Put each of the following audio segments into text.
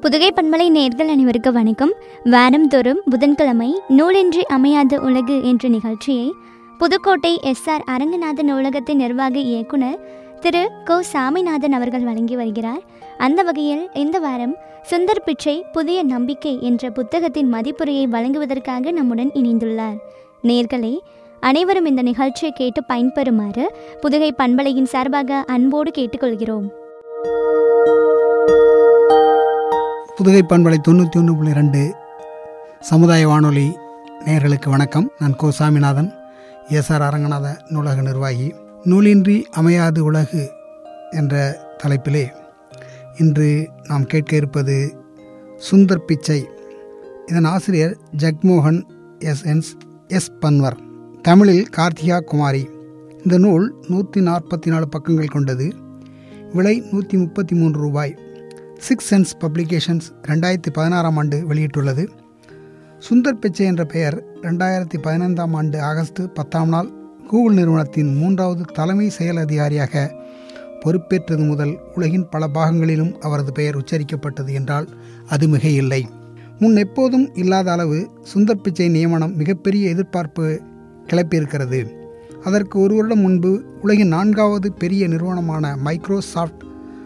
புதுகை பண்பலை நேர்கள் அனைவருக்கு வணக்கம் வாரந்தோறும் புதன்கிழமை நூலின்றி அமையாத உலகு என்ற நிகழ்ச்சியை புதுக்கோட்டை எஸ்ஆர் அரங்கநாதன் நூலகத்தின் நிர்வாக இயக்குனர் திரு கோ சாமிநாதன் அவர்கள் வழங்கி வருகிறார் அந்த வகையில் இந்த வாரம் சுந்தர் பிச்சை புதிய நம்பிக்கை என்ற புத்தகத்தின் மதிப்புரையை வழங்குவதற்காக நம்முடன் இணைந்துள்ளார் நேர்களே அனைவரும் இந்த நிகழ்ச்சியை கேட்டு பயன்பெறுமாறு புதுகை பண்பலையின் சார்பாக அன்போடு கேட்டுக்கொள்கிறோம் புதுகை பண்பலை தொண்ணூற்றி ஒன்று புள்ளி ரெண்டு சமுதாய வானொலி நேயர்களுக்கு வணக்கம் நான் கோ சாமிநாதன் எஸ்ஆர் அரங்கநாத நூலக நிர்வாகி நூலின்றி அமையாது உலகு என்ற தலைப்பிலே இன்று நாம் கேட்க இருப்பது சுந்தர் பிச்சை இதன் ஆசிரியர் ஜக்மோகன் எஸ் என்ஸ் எஸ் பன்வர் தமிழில் கார்த்திகா குமாரி இந்த நூல் நூற்றி நாற்பத்தி நாலு பக்கங்கள் கொண்டது விலை நூற்றி முப்பத்தி மூன்று ரூபாய் சிக்ஸ் சென்ஸ் பப்ளிகேஷன்ஸ் ரெண்டாயிரத்தி பதினாறாம் ஆண்டு வெளியிட்டுள்ளது சுந்தர் பிச்சை என்ற பெயர் ரெண்டாயிரத்தி பதினைந்தாம் ஆண்டு ஆகஸ்ட் பத்தாம் நாள் கூகுள் நிறுவனத்தின் மூன்றாவது தலைமை செயல் அதிகாரியாக பொறுப்பேற்றது முதல் உலகின் பல பாகங்களிலும் அவரது பெயர் உச்சரிக்கப்பட்டது என்றால் அது மிக இல்லை முன் எப்போதும் இல்லாத அளவு சுந்தர் பிச்சை நியமனம் மிகப்பெரிய எதிர்பார்ப்பு கிளப்பியிருக்கிறது அதற்கு ஒரு வருடம் முன்பு உலகின் நான்காவது பெரிய நிறுவனமான மைக்ரோசாஃப்ட்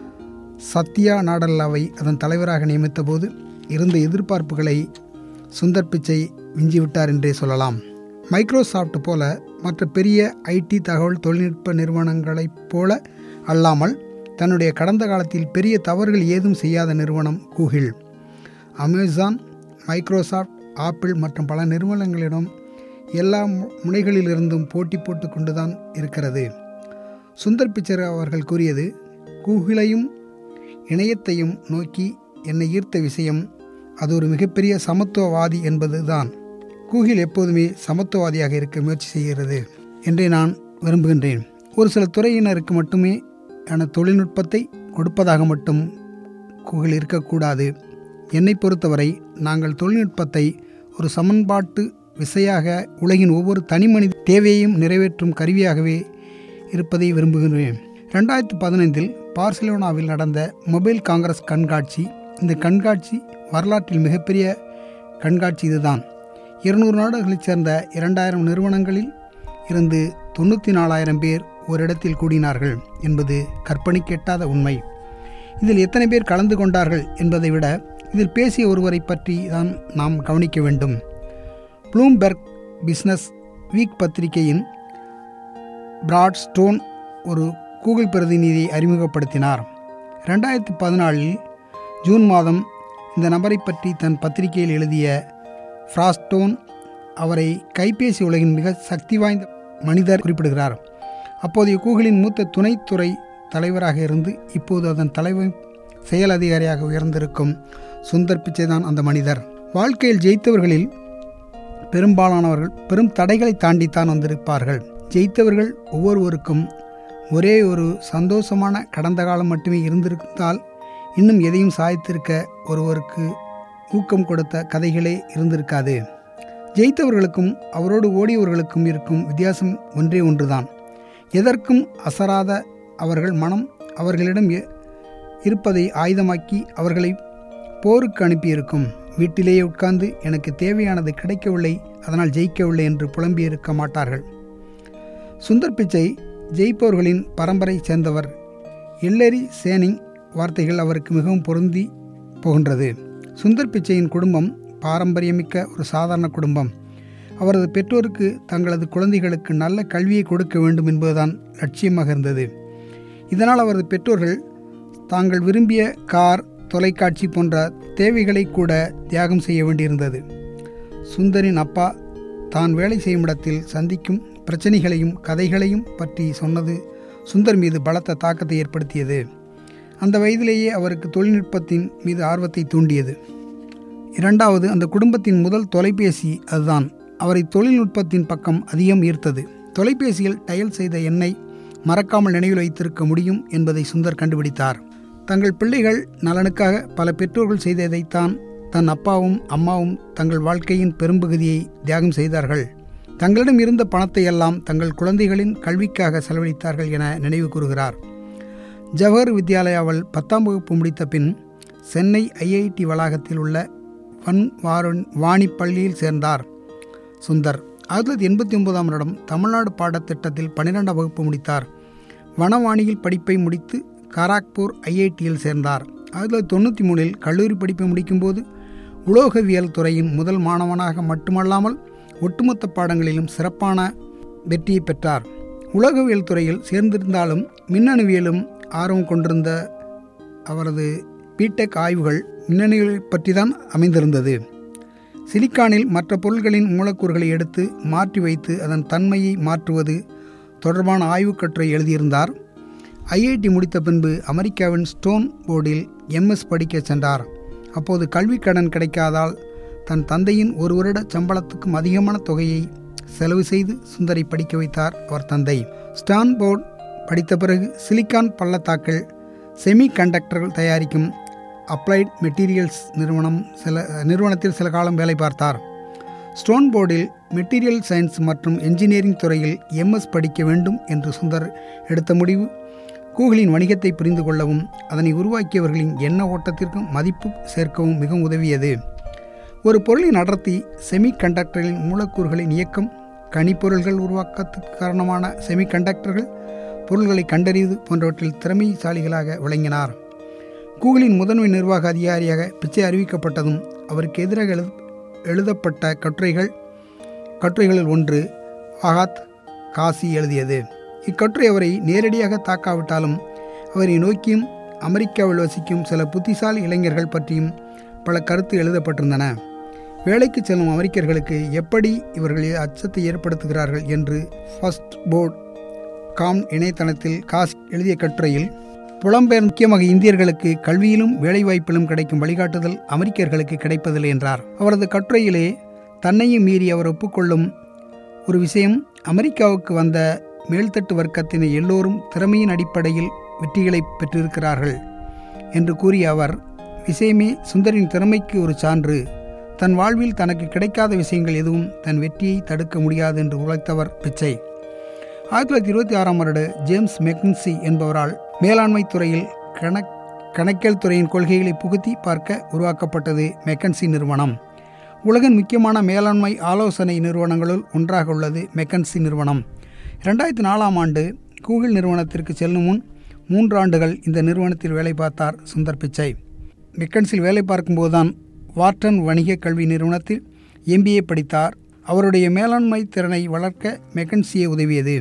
சத்யா நாடல்லாவை அதன் தலைவராக நியமித்தபோது இருந்த எதிர்பார்ப்புகளை சுந்தர் பிச்சை விஞ்சிவிட்டார் என்றே சொல்லலாம் மைக்ரோசாஃப்ட் போல மற்ற பெரிய ஐடி தகவல் தொழில்நுட்ப நிறுவனங்களைப் போல அல்லாமல் தன்னுடைய கடந்த காலத்தில் பெரிய தவறுகள் ஏதும் செய்யாத நிறுவனம் கூகிள் அமேசான் மைக்ரோசாஃப்ட் ஆப்பிள் மற்றும் பல நிறுவனங்களிடம் எல்லா மு- முனைகளிலிருந்தும் போட்டி போட்டு கொண்டுதான் இருக்கிறது சுந்தர் பிச்சர் அவர்கள் கூறியது கூகிளையும் இணையத்தையும் நோக்கி என்னை ஈர்த்த விஷயம் அது ஒரு மிகப்பெரிய சமத்துவவாதி என்பதுதான் கூகிள் எப்போதுமே சமத்துவவாதியாக இருக்க முயற்சி செய்கிறது என்றே நான் விரும்புகின்றேன் ஒரு சில துறையினருக்கு மட்டுமே ஆன தொழில்நுட்பத்தை கொடுப்பதாக மட்டும் கூகிள் இருக்கக்கூடாது என்னை பொறுத்தவரை நாங்கள் தொழில்நுட்பத்தை ஒரு சமன்பாட்டு விசையாக உலகின் ஒவ்வொரு தனி மனித தேவையையும் நிறைவேற்றும் கருவியாகவே இருப்பதை விரும்புகிறேன் ரெண்டாயிரத்தி பதினைந்தில் பார்சிலோனாவில் நடந்த மொபைல் காங்கிரஸ் கண்காட்சி இந்த கண்காட்சி வரலாற்றில் மிகப்பெரிய கண்காட்சி இதுதான் இருநூறு நாடுகளைச் சேர்ந்த இரண்டாயிரம் நிறுவனங்களில் இருந்து தொண்ணூற்றி நாலாயிரம் பேர் ஒரு இடத்தில் கூடினார்கள் என்பது கற்பனைக்கெட்டாத உண்மை இதில் எத்தனை பேர் கலந்து கொண்டார்கள் என்பதை விட இதில் பேசிய ஒருவரை பற்றி தான் நாம் கவனிக்க வேண்டும் ப்ளூம்பெர்க் பிஸ்னஸ் வீக் பத்திரிகையின் பிராட் ஸ்டோன் ஒரு கூகுள் பிரதிநிதியை அறிமுகப்படுத்தினார் ரெண்டாயிரத்தி பதினாலில் ஜூன் மாதம் இந்த நபரை பற்றி தன் பத்திரிகையில் எழுதிய ஃப்ராஸ்டோன் அவரை கைபேசி உலகின் மிக சக்தி வாய்ந்த மனிதர் குறிப்பிடுகிறார் அப்போதைய கூகுளின் மூத்த துணைத்துறை தலைவராக இருந்து இப்போது அதன் தலைவர் செயல் அதிகாரியாக உயர்ந்திருக்கும் சுந்தர் பிச்சை தான் அந்த மனிதர் வாழ்க்கையில் ஜெயித்தவர்களில் பெரும்பாலானவர்கள் பெரும் தடைகளை தாண்டித்தான் வந்திருப்பார்கள் ஜெயித்தவர்கள் ஒவ்வொருவருக்கும் ஒரே ஒரு சந்தோஷமான கடந்த காலம் மட்டுமே இருந்திருந்தால் இன்னும் எதையும் சாதித்திருக்க ஒருவருக்கு ஊக்கம் கொடுத்த கதைகளே இருந்திருக்காது ஜெயித்தவர்களுக்கும் அவரோடு ஓடியவர்களுக்கும் இருக்கும் வித்தியாசம் ஒன்றே ஒன்றுதான் எதற்கும் அசராத அவர்கள் மனம் அவர்களிடம் எ- இருப்பதை ஆயுதமாக்கி அவர்களை போருக்கு அனுப்பியிருக்கும் வீட்டிலேயே உட்கார்ந்து எனக்கு தேவையானது கிடைக்கவில்லை அதனால் ஜெயிக்கவில்லை என்று புலம்பியிருக்க மாட்டார்கள் சுந்தர் பிச்சை ஜெயிப்பவர்களின் பரம்பரை சேர்ந்தவர் எல்லரி சேனிங் வார்த்தைகள் அவருக்கு மிகவும் பொருந்தி போகின்றது சுந்தர் பிச்சையின் குடும்பம் பாரம்பரியமிக்க ஒரு சாதாரண குடும்பம் அவரது பெற்றோருக்கு தங்களது குழந்தைகளுக்கு நல்ல கல்வியை கொடுக்க வேண்டும் என்பதுதான் லட்சியமாக இருந்தது இதனால் அவரது பெற்றோர்கள் தாங்கள் விரும்பிய கார் தொலைக்காட்சி போன்ற தேவைகளை கூட தியாகம் செய்ய வேண்டியிருந்தது சுந்தரின் அப்பா தான் வேலை செய்யும் இடத்தில் சந்திக்கும் பிரச்சனைகளையும் கதைகளையும் பற்றி சொன்னது சுந்தர் மீது பலத்த தாக்கத்தை ஏற்படுத்தியது அந்த வயதிலேயே அவருக்கு தொழில்நுட்பத்தின் மீது ஆர்வத்தை தூண்டியது இரண்டாவது அந்த குடும்பத்தின் முதல் தொலைபேசி அதுதான் அவரை தொழில்நுட்பத்தின் பக்கம் அதிகம் ஈர்த்தது தொலைபேசியில் டயல் செய்த எண்ணை மறக்காமல் நினைவில் வைத்திருக்க முடியும் என்பதை சுந்தர் கண்டுபிடித்தார் தங்கள் பிள்ளைகள் நலனுக்காக பல பெற்றோர்கள் செய்ததைத்தான் தன் அப்பாவும் அம்மாவும் தங்கள் வாழ்க்கையின் பெரும்பகுதியை தியாகம் செய்தார்கள் தங்களிடம் இருந்த பணத்தை எல்லாம் தங்கள் குழந்தைகளின் கல்விக்காக செலவழித்தார்கள் என நினைவு கூறுகிறார் ஜவஹர் வித்யாலயாவில் பத்தாம் வகுப்பு முடித்த பின் சென்னை ஐஐடி வளாகத்தில் உள்ள வன் வாரண் வாணி பள்ளியில் சேர்ந்தார் சுந்தர் ஆயிரத்தி தொள்ளாயிரத்தி எண்பத்தி ஒன்பதாம் வருடம் தமிழ்நாடு பாடத்திட்டத்தில் பன்னிரெண்டாம் வகுப்பு முடித்தார் வனவாணியில் படிப்பை முடித்து கராக்பூர் ஐஐடியில் சேர்ந்தார் ஆயிரத்தி தொள்ளாயிரத்தி தொண்ணூற்றி மூணில் கல்லூரி படிப்பை முடிக்கும்போது உலோகவியல் துறையின் முதல் மாணவனாக மட்டுமல்லாமல் ஒட்டுமொத்த பாடங்களிலும் சிறப்பான வெற்றியை பெற்றார் உலகவியல் துறையில் சேர்ந்திருந்தாலும் மின்னணுவியலும் ஆர்வம் கொண்டிருந்த அவரது பிடெக் ஆய்வுகள் மின்னணுவியலை பற்றி தான் அமைந்திருந்தது சிலிக்கானில் மற்ற பொருள்களின் மூலக்கூறுகளை எடுத்து மாற்றி வைத்து அதன் தன்மையை மாற்றுவது தொடர்பான ஆய்வுக் கட்டுரை எழுதியிருந்தார் ஐஐடி முடித்த பின்பு அமெரிக்காவின் ஸ்டோன் போர்டில் எம்எஸ் படிக்கச் சென்றார் அப்போது கல்விக் கடன் கிடைக்காதால் தன் தந்தையின் ஒரு வருட சம்பளத்துக்கும் அதிகமான தொகையை செலவு செய்து சுந்தரை படிக்க வைத்தார் அவர் தந்தை ஸ்டான்போர்ட் படித்த பிறகு சிலிக்கான் பள்ளத்தாக்கில் செமி கண்டக்டர்கள் தயாரிக்கும் அப்ளைட் மெட்டீரியல்ஸ் நிறுவனம் சில நிறுவனத்தில் சில காலம் வேலை பார்த்தார் ஸ்டோன் போர்டில் மெட்டீரியல் சயின்ஸ் மற்றும் என்ஜினியரிங் துறையில் எம்எஸ் படிக்க வேண்டும் என்று சுந்தர் எடுத்த முடிவு கூகுளின் வணிகத்தை புரிந்து கொள்ளவும் அதனை உருவாக்கியவர்களின் எண்ண ஓட்டத்திற்கும் மதிப்பு சேர்க்கவும் மிகவும் உதவியது ஒரு பொருளின் அடர்த்தி செமி கண்டக்டர்களின் மூலக்கூறுகளின் இயக்கம் கனிப்பொருள்கள் உருவாக்கத்துக்கு காரணமான செமி கண்டக்டர்கள் பொருள்களை கண்டறிவது போன்றவற்றில் திறமைசாலிகளாக விளங்கினார் கூகுளின் முதன்மை நிர்வாக அதிகாரியாக பிச்சை அறிவிக்கப்பட்டதும் அவருக்கு எதிராக எழு எழுதப்பட்ட கட்டுரைகள் கட்டுரைகளில் ஒன்று ஆகாத் காசி எழுதியது இக்கட்டுரை அவரை நேரடியாக தாக்காவிட்டாலும் அவரை நோக்கியும் அமெரிக்காவில் வசிக்கும் சில புத்திசாலி இளைஞர்கள் பற்றியும் பல கருத்து எழுதப்பட்டிருந்தன வேலைக்கு செல்லும் அமெரிக்கர்களுக்கு எப்படி இவர்கள் அச்சத்தை ஏற்படுத்துகிறார்கள் என்று ஃபர்ஸ்ட் போர்ட் காம் இணையதளத்தில் காஸ் எழுதிய கட்டுரையில் புலம்பெயர் முக்கியமாக இந்தியர்களுக்கு கல்வியிலும் வேலைவாய்ப்பிலும் கிடைக்கும் வழிகாட்டுதல் அமெரிக்கர்களுக்கு கிடைப்பதில்லை என்றார் அவரது கட்டுரையிலே தன்னையும் மீறி அவர் ஒப்புக்கொள்ளும் ஒரு விஷயம் அமெரிக்காவுக்கு வந்த மேல்தட்டு வர்க்கத்தினை எல்லோரும் திறமையின் அடிப்படையில் வெற்றிகளை பெற்றிருக்கிறார்கள் என்று கூறிய அவர் விஷயமே சுந்தரின் திறமைக்கு ஒரு சான்று தன் வாழ்வில் தனக்கு கிடைக்காத விஷயங்கள் எதுவும் தன் வெற்றியை தடுக்க முடியாது என்று உழைத்தவர் பிச்சை ஆயிரத்தி தொள்ளாயிரத்தி இருபத்தி ஆறாம் வருட ஜேம்ஸ் மெக்ன்சி என்பவரால் மேலாண்மை துறையில் கணக் கணக்கியல் துறையின் கொள்கைகளை புகுத்தி பார்க்க உருவாக்கப்பட்டது மெக்கன்சி நிறுவனம் உலகின் முக்கியமான மேலாண்மை ஆலோசனை நிறுவனங்களுள் ஒன்றாக உள்ளது மெக்கன்சி நிறுவனம் ரெண்டாயிரத்தி நாலாம் ஆண்டு கூகுள் நிறுவனத்திற்கு செல்லும் முன் மூன்று ஆண்டுகள் இந்த நிறுவனத்தில் வேலை பார்த்தார் சுந்தர் பிச்சை மெக்கன்சில் வேலை பார்க்கும்போதுதான் வார்டன் வணிக கல்வி நிறுவனத்தில் எம்பிஏ படித்தார் அவருடைய மேலாண்மை திறனை வளர்க்க மெக்கன்சியே உதவியது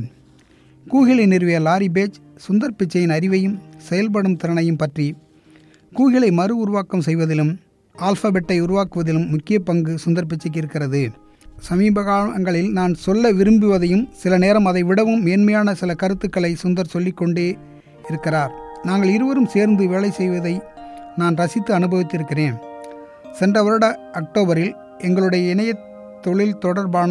கூகிளை நிறுவிய லாரி பேஜ் சுந்தர் பிச்சையின் அறிவையும் செயல்படும் திறனையும் பற்றி கூகிளை மறு உருவாக்கம் செய்வதிலும் ஆல்பபெட்டை உருவாக்குவதிலும் முக்கிய பங்கு சுந்தர் பிச்சைக்கு இருக்கிறது சமீப காலங்களில் நான் சொல்ல விரும்புவதையும் சில நேரம் அதை விடவும் மேன்மையான சில கருத்துக்களை சுந்தர் சொல்லிக்கொண்டே இருக்கிறார் நாங்கள் இருவரும் சேர்ந்து வேலை செய்வதை நான் ரசித்து அனுபவித்திருக்கிறேன் சென்ற வருட அக்டோபரில் எங்களுடைய இணைய தொழில் தொடர்பான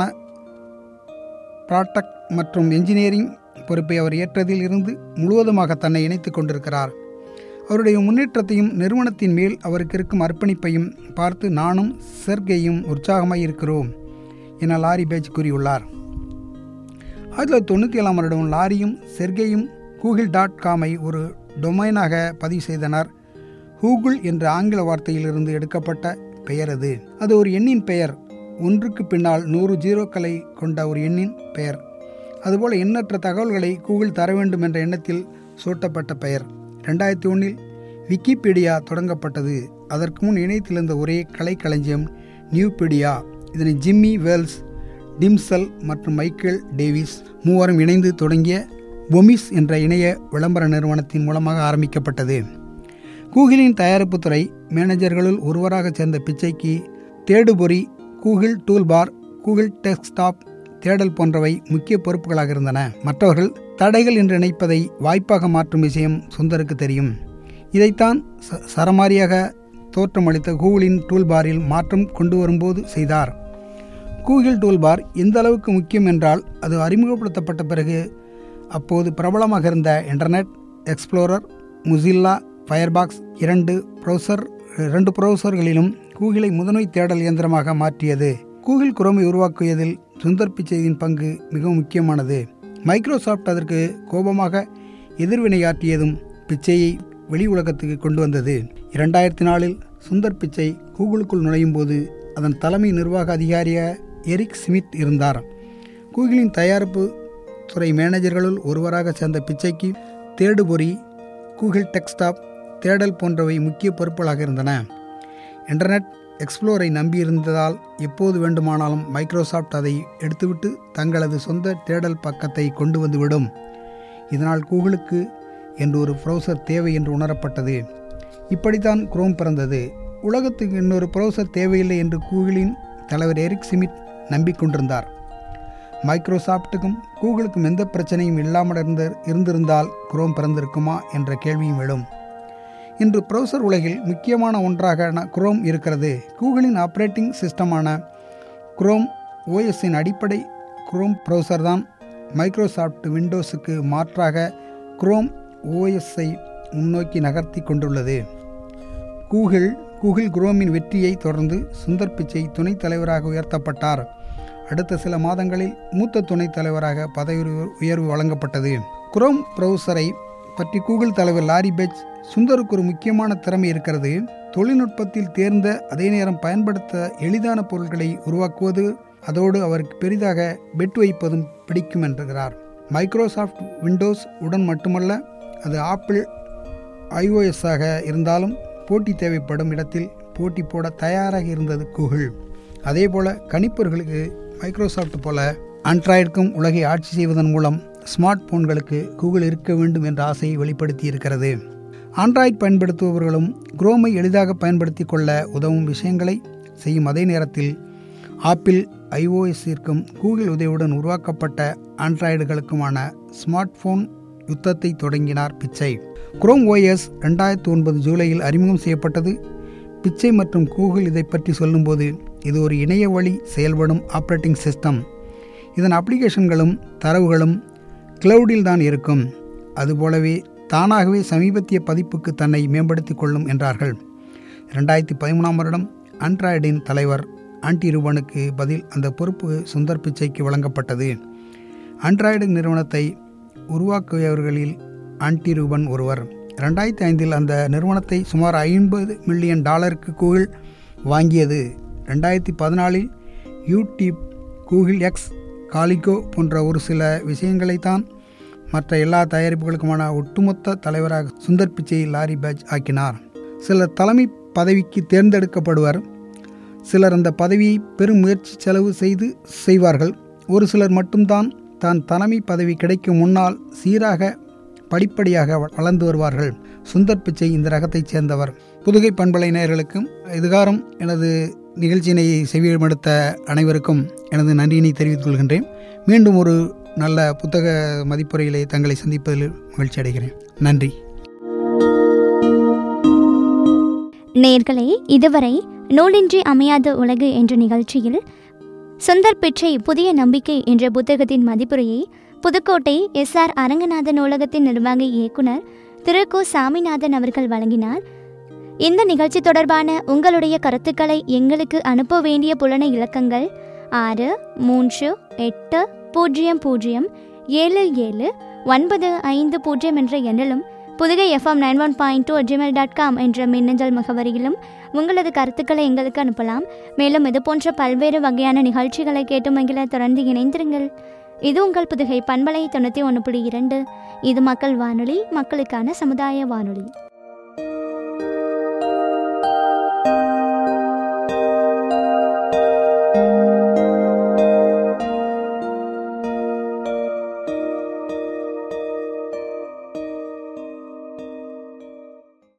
ப்ராடக்ட் மற்றும் என்ஜினியரிங் பொறுப்பை அவர் ஏற்றதில் இருந்து முழுவதுமாக தன்னை இணைத்து கொண்டிருக்கிறார் அவருடைய முன்னேற்றத்தையும் நிறுவனத்தின் மேல் அவருக்கு இருக்கும் அர்ப்பணிப்பையும் பார்த்து நானும் செர்கையும் உற்சாகமாய் இருக்கிறோம் என லாரி பேஜ் கூறியுள்ளார் ஆயிரத்தி தொள்ளாயிரத்தி தொண்ணூற்றி ஏழாம் வருடம் லாரியும் செர்கையும் கூகுள் டாட் காமை ஒரு டொமைனாக பதிவு செய்தனர் கூகுள் என்ற ஆங்கில வார்த்தையிலிருந்து எடுக்கப்பட்ட பெயர் அது அது ஒரு எண்ணின் பெயர் ஒன்றுக்கு பின்னால் நூறு ஜீரோக்களை கொண்ட ஒரு எண்ணின் பெயர் அதுபோல எண்ணற்ற தகவல்களை கூகுள் தர வேண்டும் என்ற எண்ணத்தில் சூட்டப்பட்ட பெயர் ரெண்டாயிரத்தி ஒன்றில் விக்கிபீடியா தொடங்கப்பட்டது அதற்கு முன் இணையத்தில் இருந்த ஒரே கலைக்களஞ்சியம் நியூபீடியா இதனை ஜிம்மி வேல்ஸ் டிம்சல் மற்றும் மைக்கேல் டேவிஸ் மூவரும் இணைந்து தொடங்கிய பொமிஸ் என்ற இணைய விளம்பர நிறுவனத்தின் மூலமாக ஆரம்பிக்கப்பட்டது கூகிளின் தயாரிப்புத் துறை மேனேஜர்களுள் ஒருவராக சேர்ந்த பிச்சைக்கு தேடுபொறி கூகிள் டூல்பார் கூகிள் டெஸ்க்டாப் தேடல் போன்றவை முக்கிய பொறுப்புகளாக இருந்தன மற்றவர்கள் தடைகள் என்று நினைப்பதை வாய்ப்பாக மாற்றும் விஷயம் சுந்தருக்கு தெரியும் இதைத்தான் ச சரமாரியாக தோற்றமளித்த கூகுளின் டூல்பாரில் மாற்றம் கொண்டு வரும்போது செய்தார் கூகிள் டூல்பார் எந்த அளவுக்கு முக்கியம் என்றால் அது அறிமுகப்படுத்தப்பட்ட பிறகு அப்போது பிரபலமாக இருந்த இன்டர்நெட் எக்ஸ்ப்ளோரர் முசில்லா ஃபயர்பாக்ஸ் இரண்டு ப்ரௌசர் இரண்டு ப்ரௌசர்களிலும் கூகிளை முதன்மை தேடல் இயந்திரமாக மாற்றியது கூகுள் குரோமை உருவாக்கியதில் சுந்தர் பிச்சையின் பங்கு மிகவும் முக்கியமானது மைக்ரோசாஃப்ட் அதற்கு கோபமாக எதிர்வினையாற்றியதும் பிச்சையை வெளி உலகத்துக்கு கொண்டு வந்தது இரண்டாயிரத்தி நாலில் சுந்தர் பிச்சை கூகுளுக்குள் நுழையும் போது அதன் தலைமை நிர்வாக அதிகாரியாக எரிக் ஸ்மித் இருந்தார் கூகுளின் தயாரிப்பு துறை மேனேஜர்களுள் ஒருவராக சேர்ந்த பிச்சைக்கு தேடுபொறி கூகுள் டெக்ஸ்டாப் தேடல் போன்றவை முக்கிய பொறுப்புகளாக இருந்தன இன்டர்நெட் எக்ஸ்ப்ளோரை நம்பியிருந்ததால் எப்போது வேண்டுமானாலும் மைக்ரோசாஃப்ட் அதை எடுத்துவிட்டு தங்களது சொந்த தேடல் பக்கத்தை கொண்டு வந்துவிடும் இதனால் கூகுளுக்கு என்று ஒரு ப்ரௌசர் தேவை என்று உணரப்பட்டது இப்படித்தான் குரோம் பிறந்தது உலகத்துக்கு இன்னொரு ப்ரௌசர் தேவையில்லை என்று கூகுளின் தலைவர் எரிக் சிமித் நம்பிக்கொண்டிருந்தார் மைக்ரோசாஃப்ட்டுக்கும் கூகுளுக்கும் எந்த பிரச்சனையும் இல்லாமல் இருந்த இருந்திருந்தால் குரோம் பிறந்திருக்குமா என்ற கேள்வியும் எழும் இன்று ப்ரௌசர் உலகில் முக்கியமான ஒன்றாக குரோம் இருக்கிறது கூகுளின் ஆப்ரேட்டிங் சிஸ்டமான குரோம் ஓஎஸின் அடிப்படை குரோம் ப்ரௌசர் தான் மைக்ரோசாஃப்ட் விண்டோஸுக்கு மாற்றாக குரோம் ஓஎஸ்ஐ முன்னோக்கி நகர்த்தி கொண்டுள்ளது கூகுள் கூகுள் குரோமின் வெற்றியை தொடர்ந்து சுந்தர் பிச்சை துணைத் தலைவராக உயர்த்தப்பட்டார் அடுத்த சில மாதங்களில் மூத்த துணைத் தலைவராக பதவி உயர்வு வழங்கப்பட்டது குரோம் ப்ரௌசரை பற்றி கூகுள் தலைவர் லாரி பெச் சுந்தருக்கு ஒரு முக்கியமான திறமை இருக்கிறது தொழில்நுட்பத்தில் தேர்ந்த அதே நேரம் பயன்படுத்த எளிதான பொருட்களை உருவாக்குவது அதோடு அவருக்கு பெரிதாக பெட் வைப்பதும் பிடிக்கும் என்கிறார் மைக்ரோசாஃப்ட் விண்டோஸ் உடன் மட்டுமல்ல அது ஆப்பிள் ஐஓஎஸ்ஸாக இருந்தாலும் போட்டி தேவைப்படும் இடத்தில் போட்டி போட தயாராக இருந்தது கூகுள் அதே போல கணிப்பொருள்களுக்கு மைக்ரோசாஃப்ட் போல ஆண்ட்ராய்டுக்கும் உலகை ஆட்சி செய்வதன் மூலம் ஸ்மார்ட் போன்களுக்கு கூகுள் இருக்க வேண்டும் என்ற ஆசையை வெளிப்படுத்தி இருக்கிறது ஆண்ட்ராய்டு பயன்படுத்துபவர்களும் குரோமை எளிதாக பயன்படுத்தி கொள்ள உதவும் விஷயங்களை செய்யும் அதே நேரத்தில் ஆப்பிள் ஐஓஎஸ்ஸிற்கும் கூகுள் உதவியுடன் உருவாக்கப்பட்ட ஆண்ட்ராய்டுகளுக்குமான ஸ்மார்ட் போன் யுத்தத்தை தொடங்கினார் பிச்சை குரோம் ஓஎஸ் ரெண்டாயிரத்தி ஒன்பது ஜூலையில் அறிமுகம் செய்யப்பட்டது பிச்சை மற்றும் கூகுள் இதை பற்றி சொல்லும்போது இது ஒரு இணைய வழி செயல்படும் ஆப்ரேட்டிங் சிஸ்டம் இதன் அப்ளிகேஷன்களும் தரவுகளும் கிளவுடில் தான் இருக்கும் அதுபோலவே தானாகவே சமீபத்திய பதிப்புக்கு தன்னை மேம்படுத்திக் கொள்ளும் என்றார்கள் ரெண்டாயிரத்தி பதிமூணாம் வருடம் ஆண்ட்ராய்டின் தலைவர் ஆன்டி ரூபனுக்கு பதில் அந்த பொறுப்பு சுந்தர் பிச்சைக்கு வழங்கப்பட்டது ஆண்ட்ராய்டு நிறுவனத்தை உருவாக்கியவர்களில் ஆன்டி ரூபன் ஒருவர் ரெண்டாயிரத்தி ஐந்தில் அந்த நிறுவனத்தை சுமார் ஐம்பது மில்லியன் டாலருக்கு கூகுள் வாங்கியது ரெண்டாயிரத்தி பதினாலில் யூடியூப் கூகுள் எக்ஸ் காலிகோ போன்ற ஒரு சில விஷயங்களைத்தான் மற்ற எல்லா தயாரிப்புகளுக்குமான ஒட்டுமொத்த தலைவராக சுந்தர் பிச்சை லாரி பேஜ் ஆக்கினார் சிலர் தலைமை பதவிக்கு தேர்ந்தெடுக்கப்படுவர் சிலர் அந்த பதவியை பெரும் முயற்சி செலவு செய்து செய்வார்கள் ஒரு சிலர் மட்டும்தான் தான் தலைமை பதவி கிடைக்கும் முன்னால் சீராக படிப்படியாக வளர்ந்து வருவார்கள் சுந்தர் பிச்சை இந்த ரகத்தைச் சேர்ந்தவர் புதுகை பண்பலை நேயர்களுக்கும் இதுகாரம் எனது நிகழ்ச்சியினை செவியமெடுத்த அனைவருக்கும் எனது நன்றியினை தெரிவித்துக் கொள்கின்றேன் மீண்டும் ஒரு நல்ல புத்தக மதிப்புரையிலே தங்களை சந்திப்பதில் மகிழ்ச்சி அடைகிறேன் நன்றி நேர்களே இதுவரை நூலின்றி அமையாத உலகு என்ற நிகழ்ச்சியில் சுந்தர் பிச்சை புதிய நம்பிக்கை என்ற புத்தகத்தின் மதிப்புரையை புதுக்கோட்டை எஸ் ஆர் அரங்கநாதன் நூலகத்தின் நிர்வாக இயக்குனர் திரு கு சாமிநாதன் அவர்கள் வழங்கினார் இந்த நிகழ்ச்சி தொடர்பான உங்களுடைய கருத்துக்களை எங்களுக்கு அனுப்ப வேண்டிய புலன இலக்கங்கள் ஆறு மூன்று எட்டு பூஜ்ஜியம் பூஜ்ஜியம் ஏழு ஏழு ஒன்பது ஐந்து பூஜ்ஜியம் என்ற எண்ணிலும் Pudugai FM nine one point two Gmail dot com என்ற மின்னஞ்சல் முகவரியிலும் உங்களது கருத்துக்களை எங்களுக்கு அனுப்பலாம் மேலும் இது போன்ற பல்வேறு வகையான நிகழ்ச்சிகளை கேட்டு மகிழ தொடர்ந்து இணைந்திருங்கள் இது உங்கள் புதுகை பண்பலை தொண்ணூற்றி ஒன்று புள்ளி இரண்டு இது மக்கள் வானொலி மக்களுக்கான சமுதாய வானொலி